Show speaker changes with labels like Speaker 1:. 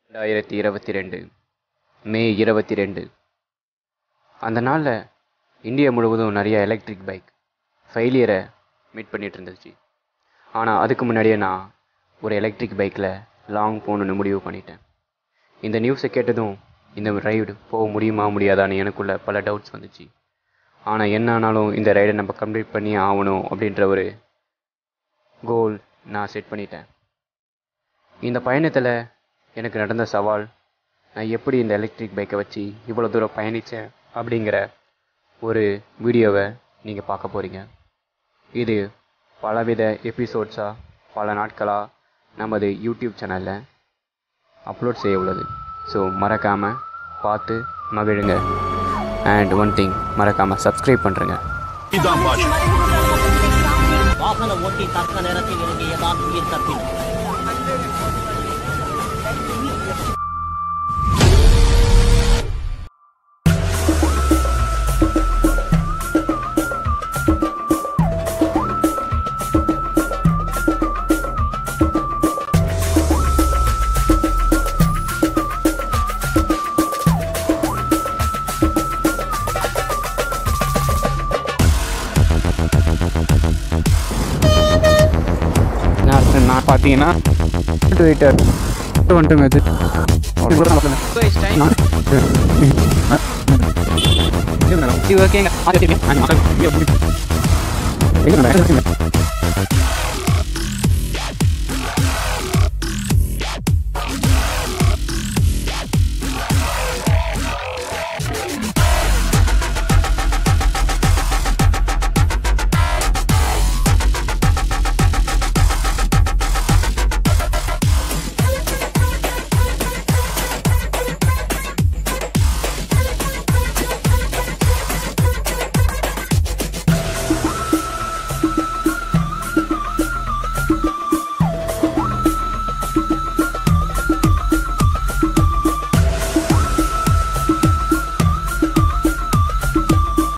Speaker 1: ரெண்டாயிரத்தி இருபத்தி ரெண்டு மே இருபத்தி ரெண்டு அந்த நாளில் இந்தியா முழுவதும் நிறைய எலக்ட்ரிக் பைக் ஃபெயிலியரை மீட் பண்ணிட்டு இருந்துச்சு ஆனால் அதுக்கு முன்னாடியே நான் ஒரு எலக்ட்ரிக் பைக்கில் லாங் போகணுன்னு முடிவு பண்ணிட்டேன் இந்த நியூஸை கேட்டதும் இந்த ரைடு போக முடியுமா முடியாதான்னு எனக்குள்ள பல டவுட்ஸ் வந்துச்சு ஆனால் என்ன ஆனாலும் இந்த ரைடை நம்ம கம்ப்ளீட் பண்ணி ஆகணும் அப்படின்ற ஒரு கோல் நான் செட் பண்ணிட்டேன் இந்த பயணத்தில் எனக்கு நடந்த சவால் நான் எப்படி இந்த எலக்ட்ரிக் பைக்கை வச்சு இவ்வளோ தூரம் பயணித்தேன் அப்படிங்கிற ஒரு வீடியோவை நீங்கள் பார்க்க போகிறீங்க இது பலவித எபிசோட்ஸாக பல நாட்களாக நமது யூடியூப் சேனலில் அப்லோட் செய்ய உள்ளது ஸோ மறக்காமல் பார்த்து மகிழுங்க அண்ட் ஒன் திங் மறக்காமல் சப்ஸ்கிரைப் பண்ணுறேங்க
Speaker 2: இதான் பாஷா
Speaker 3: வாகன ஓட்டி தக்க நேரத்தில் இறங்கியதால் உயிர் தப்பினார்
Speaker 4: நான் நான் பார்த்தீங்கன்னா ட்விட்டர் வந்துட்டுங்க இது ஓகேங்க